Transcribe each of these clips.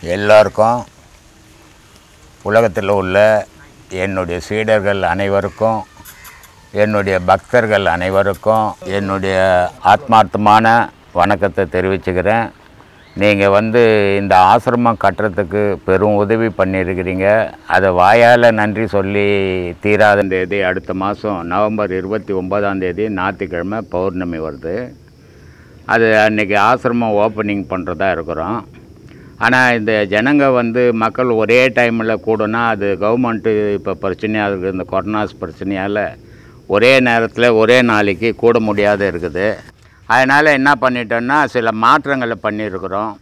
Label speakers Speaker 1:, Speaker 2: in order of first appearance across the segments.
Speaker 1: எல்லாருக்கும் உலகத்தில் உள்ள என்னுடைய சீடர்கள் அனைவருக்கும் என்னுடைய பக்தர்கள் அனைவருக்கும் என்னுடைய ஆத்மார்த்தமான வணக்கத்தை தெரிவிச்சுக்கிறேன் நீங்கள் வந்து இந்த ஆசிரமம் கட்டுறதுக்கு பெரும் உதவி பண்ணியிருக்கிறீங்க அதை வாயால் நன்றி சொல்லி தீராத தேதி அடுத்த மாதம் நவம்பர் இருபத்தி ஒன்பதாம் தேதி ஞாயிற்றுக்கிழமை பௌர்ணமி வருது அது அன்றைக்கி ஆசிரமம் ஓப்பனிங் பண்ணுறதா இருக்கிறோம் ஆனால் இந்த ஜனங்க வந்து மக்கள் ஒரே டைமில் கூடனா அது கவர்மெண்ட்டு இப்போ பிரச்சனையாக இருக்குது இந்த கொரோனாஸ் பிரச்சனையால் ஒரே நேரத்தில் ஒரே நாளைக்கு கூட முடியாத இருக்குது அதனால் என்ன பண்ணிட்டோன்னா சில மாற்றங்களை பண்ணியிருக்கிறோம்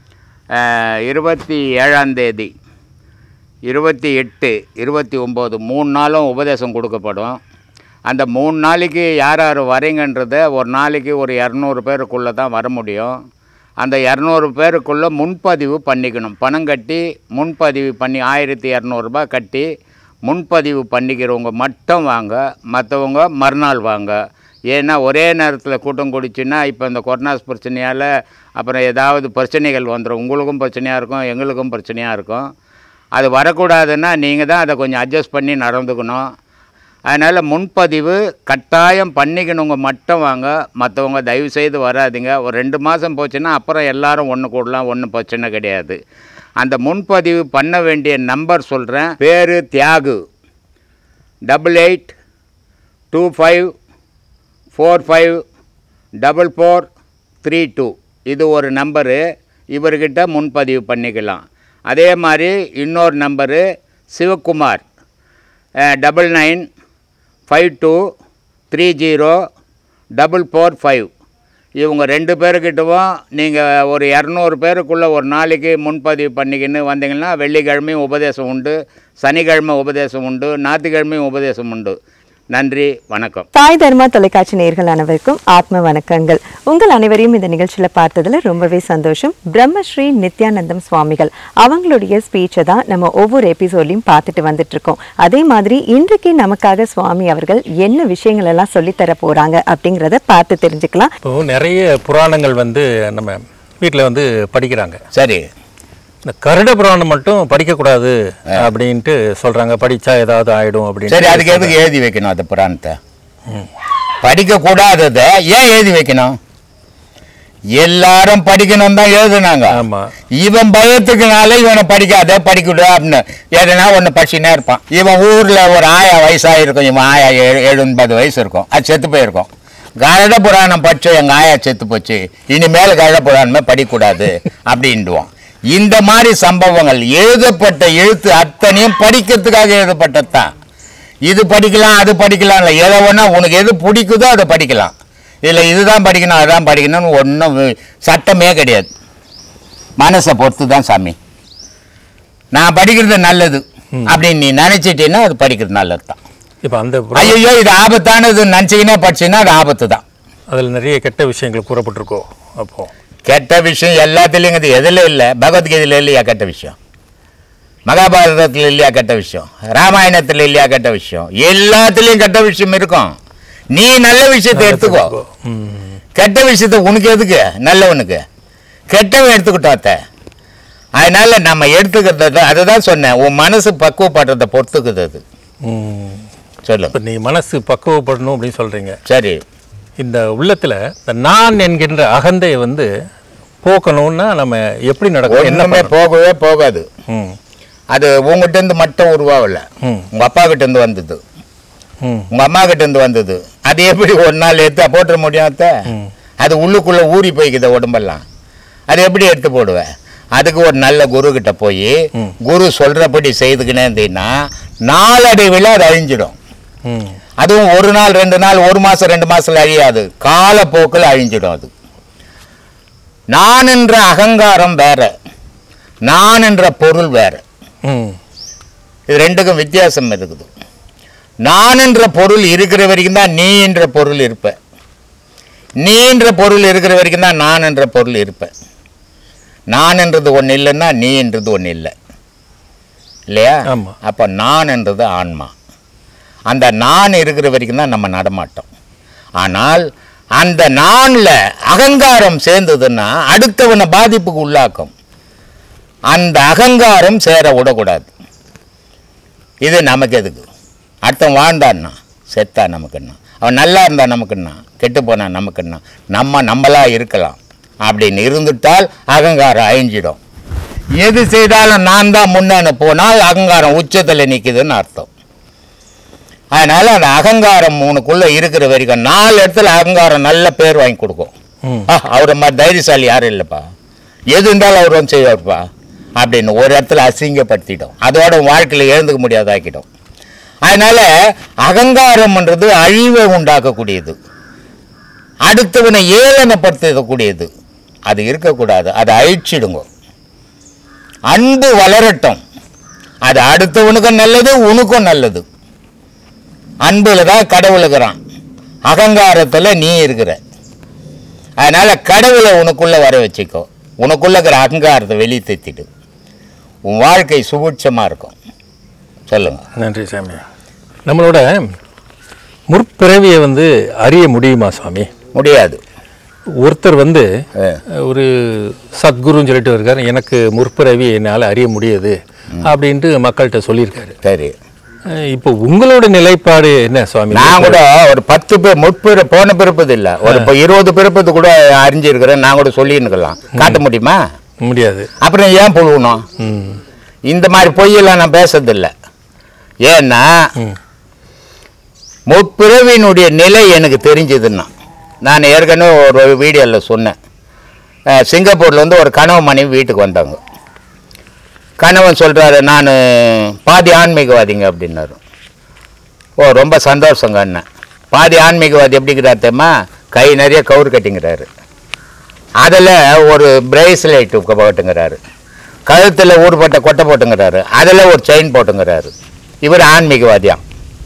Speaker 1: அஹ், இருபத்தி ஏழாம் தேதி இருபத்தி எட்டு இருபத்தி ஒம்பது மூணு நாளும் உபதேசம் கொடுக்கப்படும் அந்த மூணு நாளைக்கு யார் யார் வரீங்கன்றத ஒரு நாளைக்கு ஒரு இரநூறு பேருக்குள்ளே தான் வர முடியும் அந்த இரநூறு பேருக்குள்ளே முன்பதிவு பண்ணிக்கணும் பணம் கட்டி முன்பதிவு பண்ணி ஆயிரத்தி இரநூறுபா கட்டி முன்பதிவு பண்ணிக்கிறவங்க மட்டும் வாங்க மற்றவங்க மறுநாள் வாங்க ஏன்னா ஒரே நேரத்தில் கூட்டம் கூடிச்சுன்னா இப்போ இந்த கொரோனாஸ் பிரச்சனையால் அப்புறம் ஏதாவது பிரச்சனைகள் வந்துடும் உங்களுக்கும் பிரச்சனையாக இருக்கும் எங்களுக்கும் பிரச்சனையாக இருக்கும் அது வரக்கூடாதுன்னா நீங்கள் தான் அதை கொஞ்சம் அட்ஜஸ்ட் பண்ணி நடந்துக்கணும் அதனால் முன்பதிவு கட்டாயம் பண்ணிக்கணுங்க மட்டும் வாங்க மற்றவங்க தயவு செய்து வராதீங்க ஒரு ரெண்டு மாதம் போச்சுன்னா அப்புறம் எல்லாரும் ஒன்று கூடலாம் ஒன்றும் பிரச்சனை கிடையாது அந்த முன்பதிவு பண்ண வேண்டிய நம்பர் சொல்கிறேன் பேர் Thiyagu double eight two five four five double four three two இது ஒரு நம்பரு இவர்கிட்ட முன்பதிவு பண்ணிக்கலாம் அதே மாதிரி இன்னொரு number Sivakumar double nine five two three zero double four five இவங்க ரெண்டு பேருக்கிட்டவும் நீங்கள் ஒரு இரநூறு பேருக்குள்ளே ஒரு நாளைக்கு முன்பதிவு பண்ணிக்கின்னு வந்தீங்கன்னா வெள்ளிக்கிழமையும் உபதேசம் உண்டு சனிக்கிழமை உபதேசம் உண்டு ஞாயிற்றுக்கிழமையும் உபதேசம் உண்டு நன்றி வணக்கம்
Speaker 2: தாய் தர்மா தொலைக்காட்சி நேயர்கள் அனைவருக்கும் ஆத்ம வணக்கங்கள் உங்கள் அனைவரையும் இந்த நிகழ்ச்சியில பார்த்ததுல ரொம்பவே சந்தோஷம் பிரம்மஸ்ரீ நித்யானந்தம் சுவாமிகள் அவங்களுடைய ஸ்பீச்சை தான் நம்ம ஒவ்வொரு எபிசோட்லையும் பார்த்துட்டு வந்துட்டு இருக்கோம் அதே மாதிரி இன்றைக்கு நமக்காக சுவாமி அவர்கள் என்ன விஷயங்கள் எல்லாம் சொல்லித் தர போறாங்க அப்படிங்கறத பார்த்து தெரிஞ்சுக்கலாம்
Speaker 3: இப்போ நிறைய புராணங்கள் வந்து நம்ம வீட்டில் வந்து படிக்கிறாங்க
Speaker 1: சரி
Speaker 3: இந்த கருட புராணம் மட்டும் படிக்கக்கூடாது அப்படின்ட்டு சொல்றாங்க படிச்சா ஏதாவது ஆயிடும் அப்படின்னு
Speaker 1: சரி அதுக்கு எதுக்கு எழுதி வைக்கணும் அந்த புராணத்தை படிக்கக்கூடாததை ஏன் எழுதி வைக்கணும் எல்லாரும் படிக்கணும் தான் எழுதுனாங்க
Speaker 3: ஆமா
Speaker 1: இவன் பயத்துக்குனால இவனை படிக்காத படிக்கக்கூடாது அப்படின்னு எதனா ஒன்று படிச்சுனே இருப்பான் இவன் ஊரில் ஒரு ஆயா வயசாக இருக்கும் இவன் ஆயா ஏழு எழுபது வயசு இருக்கும் அது செத்து போயிருக்கும் கருட புராணம் படிச்சு எங்கள் ஆயா செத்து போச்சு இனிமேல் கருட புராணமே படிக்கக்கூடாது அப்படின்டுவான் இந்த மாதிரி சம்பவங்கள் எழுதப்பட்ட எழுத்து அத்தனையும் படிக்கிறதுக்காக எழுதப்பட்டது தான் இது படிக்கலாம் அது படிக்கலாம் இல்லை எதை ஒன்றா உனக்கு எது பிடிக்குதோ அதை படிக்கலாம் இல்லை இதுதான் படிக்கணும் அதுதான் படிக்கணும்னு ஒன்றும் சட்டமே கிடையாது மனசை பொறுத்து தான் சாமி நான் படிக்கிறது நல்லது அப்படின்னு நீ நினைச்சிட்டீன்னா அது படிக்கிறது நல்லது தான்
Speaker 3: இப்போ அந்த புரா-
Speaker 1: ஐயோ இது ஆபத்தானது நினச்சிக்கினே படிச்சீங்கன்னா அது ஆபத்து தான்
Speaker 3: அதுல நிறைய கெட்ட விஷயங்கள் கூறப்பட்டிருக்கோ அப்போ
Speaker 1: கெட்ட விஷயம் எல்லாத்துலேயும் இது எதில் இல்லை பகவத்கீதையில் இல்லையா கெட்ட விஷயம் மகாபாரதத்தில் இல்லையா கெட்ட விஷயம் ராமாயணத்தில் இல்லையா கெட்ட விஷயம் எல்லாத்துலேயும் கெட்ட விஷயம் இருக்கும் நீ நல்ல விஷயத்தை எடுத்துக்கோ
Speaker 3: ம்.
Speaker 1: கெட்ட விஷயத்தை உனக்கு எதுக்கு நல்லவனுக்கு கெட்டவன் எடுத்துக்கிட்டாத்த அதனால நம்ம எடுத்துக்கிறது அதுதான் சொன்னேன் உன் மனசு பக்குவப்படுறதை பொறுத்துக்குது அது
Speaker 3: ம்.
Speaker 1: சொல்லு
Speaker 3: இப்போ நீ மனசு பக்குவப்படணும் அப்படின்னு சொல்றீங்க
Speaker 1: சரி
Speaker 3: இந்த உள்ளத்துல இந்த நான் என்கின்ற அகந்தையை வந்து போக்கணும்னா நம்ம எப்படி நடக்கும் என்ன
Speaker 1: ஒண்ணுமே போகவே போகாது
Speaker 3: ம்
Speaker 1: அது உங்ககிட்ட இருந்து மட்டும் உருவாகல
Speaker 3: ம்.
Speaker 1: உங்க அப்பா கிட்ட இருந்து வந்தது
Speaker 3: ம்
Speaker 1: உங்க அம்மா கிட்ட இருந்து வந்தது அது எப்படி ஒரு நாள் எடுத்து போட்டுற முடியும் அத்தை?
Speaker 3: ம்.
Speaker 1: அது உள்ளுக்குள்ள ஊறி போய்க்குது உடம்பெல்லாம் அது எப்படி எடுத்து போடுவேன் அதுக்கு ஒரு நல்ல குரு கிட்ட போய்
Speaker 3: ம்.
Speaker 1: குரு சொல்றபடி செய்துக்கினே இருந்தீங்கன்னா நாளடைவில் அது அழிஞ்சிடும்
Speaker 3: ம்
Speaker 1: அதுவும் ஒரு நாள் ரெண்டு நாள் ஒரு மாசம் ரெண்டு மாசத்துல அழியாது காலப்போக்கில் அழிஞ்சிடும் அது நான் என்ற அகங்காரம் வேற நான் என்ற பொருள் வேற
Speaker 3: ம்
Speaker 1: இது ரெண்டுக்கும் வித்தியாசம் இருக்குது நான் என்ற பொருள் இருக்கிற வரைக்கும் தான் நீ என்ற பொருள் இருப்ப நீ என்ற பொருள் இருக்கிற வரைக்கும் தான் நான் என்ற பொருள் இருப்ப நான் என்றது ஒன்று இல்லைன்னா நீ என்றது ஒன்று இல்லை இல்லையா
Speaker 3: ஆமா.
Speaker 1: அப்போ நான் என்றது ஆன்மா அந்த நான் இருக்கிற வரைக்கும் தான் நம்ம நடமாட்டோம் ஆனால் அந்த நான்ல அகங்காரம் சேர்ந்ததுன்னா அடுத்தவனை பாதிப்புக்கு உள்ளாக்கும் அந்த அகங்காரம் சேர விடக்கூடாது இது நமக்கு எதுக்கு அடுத்தவன் வாழ்ந்தான்னா செத்தா நமக்குன்னா அவன் நல்லா இருந்தா நமக்குன்னா கெட்டு போனா நமக்குன்னா நம்ம நம்மளா இருக்கலாம் அப்படின்னு இருந்துட்டால் அகங்காரம் அழிஞ்சிடும் எது செய்தாலும் நான் தான் முன்னான்னு போனால் அகங்காரம் உச்சத்தில் நிற்குதுன்னு அர்த்தம் அதனால அந்த அகங்காரம் உனக்குள்ள இருக்கிற வரைக்கும் நாலு இடத்துல அகங்காரம் நல்ல பேர் வாங்கி கொடுக்கும்
Speaker 3: ம்.
Speaker 1: ஆ, அவரை மாதிரி தைரியசாலி யாரும் இல்லைப்பா எது இருந்தாலும் அவர் வந்து செய்வார்ப்பா அப்படின்னு ஒரு இடத்துல அசிங்கப்படுத்திட்டோம் அதோட வாழ்க்கையில் எழுந்துக்க முடியாதாக்கிட்டோம் அதனால அகங்காரம்ன்றது அழிவை உண்டாக்கக்கூடியது அடுத்தவனை ஏளனப்படுத்தக்கூடியது அது இருக்கக்கூடாது அதை அழிச்சிடுங்க அன்பு வளரட்டும் அது அடுத்தவனுக்கும் நல்லது உனக்கும் நல்லது அன்புல தான் கடவுள் இருக்கிறான் அகங்காரத்தில் நீ இருக்கிற அதனால கடவுளை உனக்குள்ள வர வச்சுக்கோ உனக்குள்ள இருக்கிற அகங்காரத்தை வெளியே தேத்திட்டு உன் வாழ்க்கை சுபிட்சமா இருக்கும் சொல்லுங்க
Speaker 3: நன்றி சாமி நம்மளோட முற்பிறவியை வந்து அறிய முடியுமா சுவாமி
Speaker 1: முடியாது
Speaker 3: ஒருத்தர் வந்து
Speaker 1: ஆ.
Speaker 3: ஒரு சத்குருன்னு சொல்லிட்டு இருக்காரு எனக்கு முற்பிறவி என்னால் அறிய முடியாது அப்படின்ட்டு மக்கள்கிட்ட சொல்லியிருக்காரு
Speaker 1: சரி
Speaker 3: அஹ் இப்போ உங்களோட நிலைப்பாடு என்ன சுவாமி
Speaker 1: நான் கூட ஒரு பத்து பேர் முற்பிற போன பிறப்பது இல்ல ஒரு இப்போ இருபது பிறப்பது கூட அறிஞ்சிருக்கிறேன் நான் கூட சொல்லின்னுக்கலாம் காட்ட முடியுமா
Speaker 3: முடியாது
Speaker 1: அப்புறம் ஏன் புழுவணும்
Speaker 3: ம்
Speaker 1: இந்த மாதிரி பொய்யெல்லாம் நான் பேசுறதில்ல ஏன்னா முற்பிறவினுடைய நிலை எனக்கு தெரிஞ்சதுன்னா நான் ஏற்கனவே ஒரு வீடியோவில் சொன்னேன் அஹ், சிங்கப்பூர்ல இருந்து ஒரு கனவு மனைவி வீட்டுக்கு வந்தாங்க கணவன் சொல்கிறாரு நான் பாதி ஆன்மீகவாதிங்க அப்படின்னாரு ஓ ரொம்ப சந்தோஷங்க அண்ணன் பாதி ஆன்மீகவாதி எப்படிங்கிறார் தெரியுமா கை நிறைய கவுறு கட்டிங்கிறாரு அதில் ஒரு பிரேஸ்லைட் போட்டுங்கிறாரு கழுத்தில் ஊடுபட்ட கொட்டை போட்டுங்கிறாரு அதில் ஒரு செயின் போட்டுங்கிறாரு இவர் ஆன்மீகவாதியா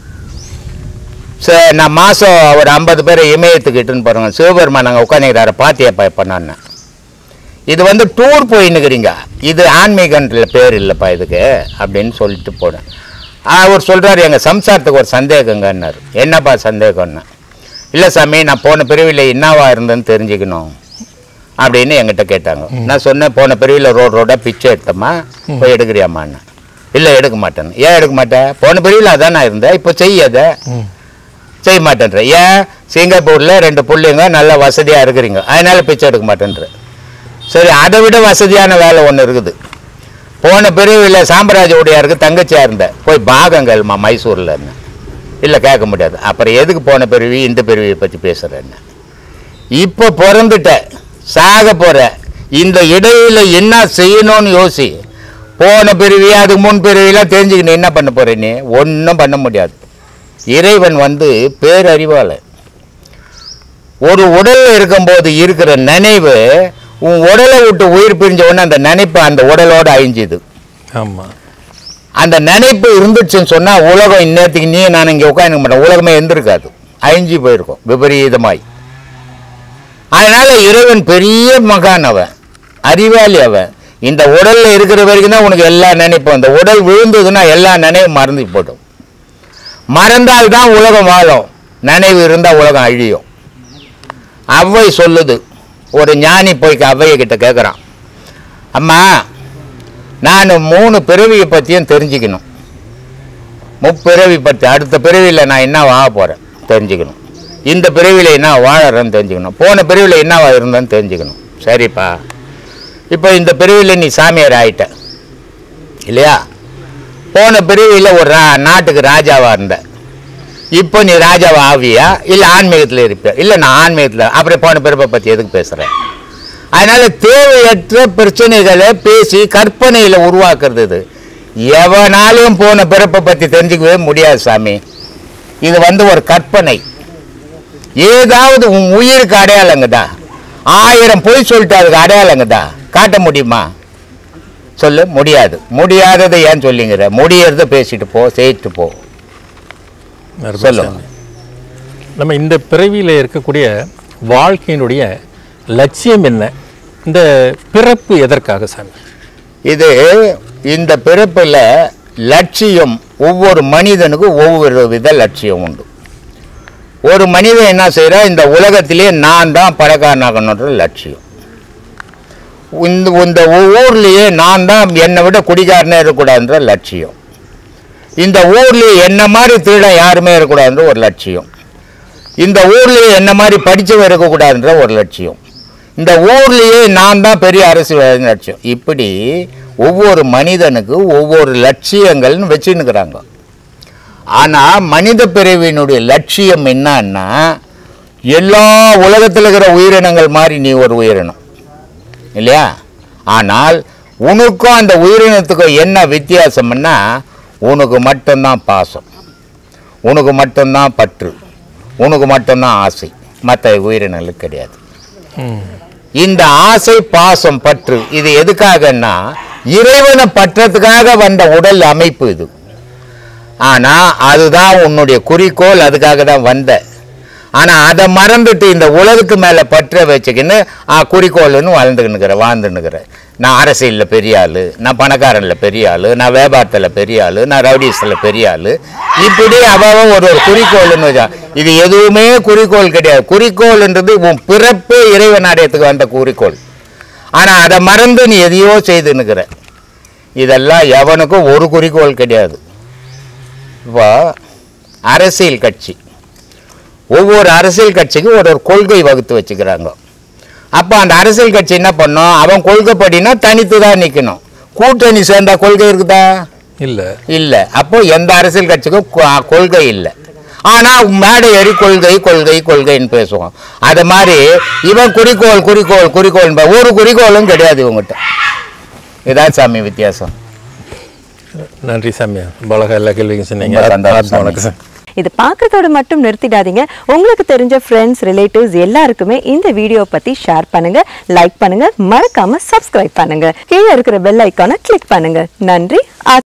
Speaker 1: சரி நான் மாதம் ஒரு ஐம்பது பேரை இமயத்துக்கு இட்டுன்னு போகிறோங்க சிவபெருமான் அங்கே உட்காந்துக்கிறாரு பாத்தியப்பா இப்போ நான் இது வந்து டூர் போயின்னுக்கிறீங்க இது ஆன்மீகன்ற பேர் இல்லைப்பா இதுக்கு அப்படின்னு சொல்லிட்டு போனேன் அவர் சொல்கிறாரு எங்கள் சம்சாரத்துக்கு ஒரு சந்தேகங்கன்னாரு என்னப்பா சந்தேகம்னா இல்லை சாமி நான் போன பிரிவில் என்னவா இருந்தேன்னு தெரிஞ்சுக்கணும் அப்படின்னு என்கிட்ட கேட்டாங்க நான் சொன்னேன் போன பிரிவில் ரோடு ரோடாக பிச்சை எடுத்தம்மா போய் எடுக்கிறியாம்மான்னு இல்லை எடுக்க மாட்டேன்னு ஏன் எடுக்க மாட்டேன் போன பிரிவில் அதான் நான் இருந்தேன் இப்போ செய்யாத செய்ய மாட்டேன்ற ஏன் சிங்கப்பூரில் ரெண்டு பிள்ளைங்க நல்ல வசதியாக இருக்கிறீங்க அதனால பிச்சை எடுக்க மாட்டேன்ற சரி அதை விட வசதியான வேலை ஒன்று இருக்குது போன பிரிவில் சாம்பராஜ உடையாருக்கு தங்கச்சியாக இருந்தேன் போய் பாகங்கள்மா மைசூரில் இருந்தேன் இல்லை கேட்க முடியாது அப்புறம் எதுக்கு போன பிரிவி இந்த பிரிவியை பற்றி பேசுகிறேன்னு இப்போ பிறந்துட்ட சாக போற இந்த இடையில என்ன செய்யணும்னு யோசி போன பிறவி அதுக்கு முன் பிறவிலாம் தெரிஞ்சுக்கிட்டு என்ன பண்ண போற நீ ஒன்றும் பண்ண முடியாது இறைவன் வந்து பேரறிவாளன் ஒரு உடல்ல இருக்கும்போது இருக்கிற நினைவு உன் உடலை விட்டு உயிர் பிரிஞ்ச உடனே அந்த நினைப்பு அந்த உடலோட அழிஞ்சுது
Speaker 3: ஆமாம்
Speaker 1: அந்த நினைப்பு இருந்துச்சுன்னு சொன்னா உலகம் இந்நேரத்துக்கு நீ நான் இங்கே உட்காந்துக்க மாட்டேன் உலகமே இருந்திருக்காது அழிஞ்சு போயிருக்கும் விபரீதமாய் அதனால இறைவன் பெரிய மகான் அவன் அறிவாளி அவன் இந்த உடல்ல இருக்கிற வரைக்கும் தான் உனக்கு எல்லா நினைப்பும் இந்த உடல் விழுந்ததுன்னா எல்லா நினைவும் மறந்து போடும் மறந்தால் தான் உலகம் வாழும் நினைவு இருந்தால் உலகம் அழியும் அவ்வை சொல்லுது ஒரு ஞானி போய் அவ்வையை கிட்ட கேட்குறான் அம்மா நான் மூணு பிறவியை பற்றியும் தெரிஞ்சுக்கணும் முப்பிறவி பற்றி அடுத்த பிறவியில் நான் என்ன வாழ போகிறேன் தெரிஞ்சுக்கணும் இந்த பிறவியில் என்ன வாழறேன்னு தெரிஞ்சுக்கணும் போன பிறவியில் என்னவா இருந்தேன்னு தெரிஞ்சுக்கணும் சரிப்பா இப்போ இந்த பிறவியில் நீ சாமியார் ஆயிட்ட இல்லையா போன பிறவியில் ஒரு ரா நாட்டுக்கு ராஜாவாக இருந்த இப்போ நீ ராஜாவா ஆவியா இல்லை ஆன்மீகத்தில் இருப்பியா இல்லை நான் ஆன்மீகத்தில் அப்புறம் போன பிறப்பை பற்றி எதுக்கு பேசுகிறேன் அதனால தேவையற்ற பிரச்சனைகளை பேசி கற்பனையில் உருவாக்குறது இது எவனாலையும் போன பிறப்பை பற்றி தெரிஞ்சுக்கவே முடியாது சாமி இது வந்து ஒரு கற்பனை ஏதாவது உன் உயிருக்கு அடையாளங்கதா ஆயிரம் பொய் சொல்லிட்டு அதுக்கு அடையாளங்கதா காட்ட முடியுமா சொல்லு முடியாது முடியாததை ஏன் சொல்லிங்கிற முடியறத பேசிட்டு போ செய்யிட்டு போ
Speaker 3: அருமை
Speaker 1: சொல்லுங்க.
Speaker 3: சாமி. நம்ம இந்த பிறவியில் இருக்கக்கூடிய வாழ்க்கையினுடைய லட்சியம் என்ன இந்த பிறப்பு எதற்காக சாமி
Speaker 1: இது இந்த பிறப்பில் லட்சியம் ஒவ்வொரு மனிதனுக்கும் ஒவ்வொரு வித லட்சியம் உண்டு ஒரு மனிதன் என்ன செய்கிறா இந்த உலகத்திலே நான் தான் பணக்காரனாகணுன்ற லட்சியம் இந்த இந்த ஊர்லேயே நான் தான் என்னை விட குடிகாரனே இருக்கக்கூடாதுன்ற லட்சியம் இந்த ஊர்லேயே என்ன மாதிரி திருடன் யாருமே இருக்கக்கூடாதுன்ற ஒரு லட்சியம் இந்த ஊர்லேயே என்ன மாதிரி படித்தவன் இருக்கக்கூடாதுன்ற ஒரு லட்சியம் இந்த ஊர்லேயே நான் தான் பெரிய அரசியல் லட்சியம் இப்படி ஒவ்வொரு மனிதனுக்கு ஒவ்வொரு லட்சியங்கள்னு வச்சுன்னுக்குறாங்க ஆனால் மனித பிறவியினுடைய லட்சியம் என்னன்னா எல்லா உலகத்தில் இருக்கிற உயிரினங்கள் மாதிரி நீ ஒரு உயிரினம் இல்லையா ஆனால் உனக்கும் அந்த உயிரினத்துக்கும் என்ன வித்தியாசம்னா உனக்கு மட்டும்தான் பாசம் உனக்கு மட்டும்தான் பற்று உனக்கு மட்டும்தான் ஆசை மற்ற உயிரினங்களுக்கு கிடையாது இந்த ஆசை பாசம் பற்று இது எதுக்காகன்னா இறைவனை பற்றத்துக்காக வந்த உடல் அமைப்பு இது ஆனா அதுதான் உன்னுடைய குறிக்கோள் அதுக்காக தான் வந்த ஆனா அதை மறந்துட்டு இந்த உலகத்து மேல பற்ற வச்சுக்கின்னு ஆ குறிக்கோள்னு வாழ்ந்துக்கினுக்கிற வாழ்ந்துன்னுக்கிற நான் அரசியலில் பெரிய ஆளு நான் பணக்காரனில் பெரிய ஆளு நான் வியாபாரத்தில் பெரிய ஆளு நான் ரவுடிஸில் பெரிய ஆளு இப்படி அவன் ஒரு ஒரு குறிக்கோள்னு வச்சா இது எதுவுமே குறிக்கோள் கிடையாது குறிக்கோள்ன்றது உன் பிறப்பே இறைவன் அடையத்துக்கு வந்த குறிக்கோள் ஆனா அதை மறந்து நீ எதையோ செய்துன்னுக்கிற இதெல்லாம் எவனுக்கும் ஒரு குறிக்கோள் கிடையாது இப்போ அரசியல் கட்சி ஒவ்வொரு அரசியல் கட்சிக்கும் ஒரு ஒரு கொள்கை வகுத்து வச்சுக்கிறாங்க அப்போ அந்த அரசியல் கட்சி என்ன பண்ணும் அவன் கொள்கைப்படினா தனித்து தான் நிற்கணும் கூட்டணி சேர்ந்தா கொள்கை இருக்குதா
Speaker 3: இல்லை
Speaker 1: இல்லை அப்போ எந்த அரசியல் கட்சிக்கும் கொ- கொள்கை இல்லை ஆனால் மேடை ஏறி கொள்கை கொள்கை கொள்கைன்னு பேசுவோம் அது மாதிரி இவன் குறிக்கோள் குறிக்கோள் குறிக்கோள் ஒரு குறிக்கோளும் கிடையாது இவங்ககிட்ட இதான் சாமி வித்தியாசம்
Speaker 3: நன்றி சாமி ரொம்ப அழகா எல்லா கேள்விக்கும் சொன்னீங்க
Speaker 1: ரொம்ப சந்தோஷம்
Speaker 3: ஆத்மா வணக்கம் சார்
Speaker 2: இது பார்க்கறதோட மட்டும் நிறுத்திடாதீங்க உங்களுக்கு தெரிஞ்ச ஃப்ரெண்ட்ஸ் ரிலேட்டிவ்ஸ் எல்லாருக்குமே இந்த வீடியோ பத்தி ஷேர் பண்ணுங்க லைக் பண்ணுங்க மறக்காம சப்ஸ்கிரைப் பண்ணுங்க கீழே இருக்கிற பெல் ஐக்கானை கிளிக் பண்ணுங்க நன்றி